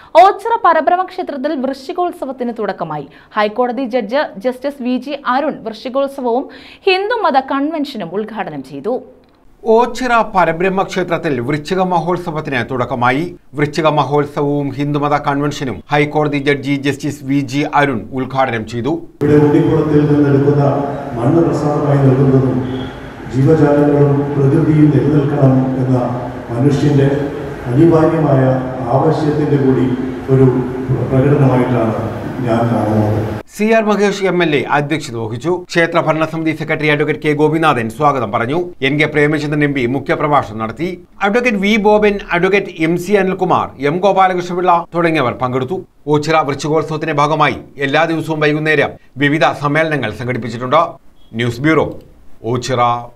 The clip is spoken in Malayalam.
ഓച്ചിറ പരബ്രഹ്മ ക്ഷേത്രത്തിൽ വൃശ്ചികോത്സവത്തിന് തുടക്കമായി ഹൈക്കോടതി judge justice V G Arun വൃശ്ചികോത്സവവും ഹിന്ദുമത കൺവെൻഷനും ഉദ്ഘാടനം ചെയ്തു ഓച്ചിറ പരബ്രഹ്മ ക്ഷേത്രത്തിൽ വൃശ്ചിക മഹോത്സവത്തിന് തുടക്കമായി വൃശ്ചിക മഹോത്സവവും ഹിന്ദുമത കൺവെൻഷനും ഹൈക്കോടതി judge justice V G Arun ഉദ്ഘാടനം ചെയ്തു ഇവിടെ ഉണ്ണിക്കുളത്തിൽ നിന്നെടുക്കുന്ന മണ്ണ് പ്രസാദമായി നൽകുന്നതും ജീവജാലങ്ങളും പ്രകൃതിയും നിലനിൽക്കണം എന്ന മനുഷ്യന്റെ അനിവാര്യമായ ആവശ്യത്തിന്റെ കൂടി ഒരു പ്രകടനമായിട്ടാണ് ഞാൻ കാണുന്നത് C R Mahesh M L A അധ്യക്ഷത വഹിച്ചു ക്ഷേത്ര ഭരണസമിതി സെക്രട്ടറി അഡ്വക്കേറ്റ് കെ ഗോപിനാഥൻ സ്വാഗതം പറഞ്ഞു N K Premachandran M P മുഖ്യപ്രഭാഷണം നടത്തി advocate V Boban advocate M C Anilkumar M Gopalakrishnapillai തുടങ്ങിയവർ പങ്കെടുത്തു ഓച്ചിറ വൃശ്ചികോത്സവത്തിന്റെ ഭാഗമായി എല്ലാ ദിവസവും വൈകുന്നേരം വിവിധ സമ്മേളനങ്ങൾ സംഘടിപ്പിച്ചിട്ടുണ്ട് ന്യൂസ് ബ്യൂറോ ഓച്ചിറ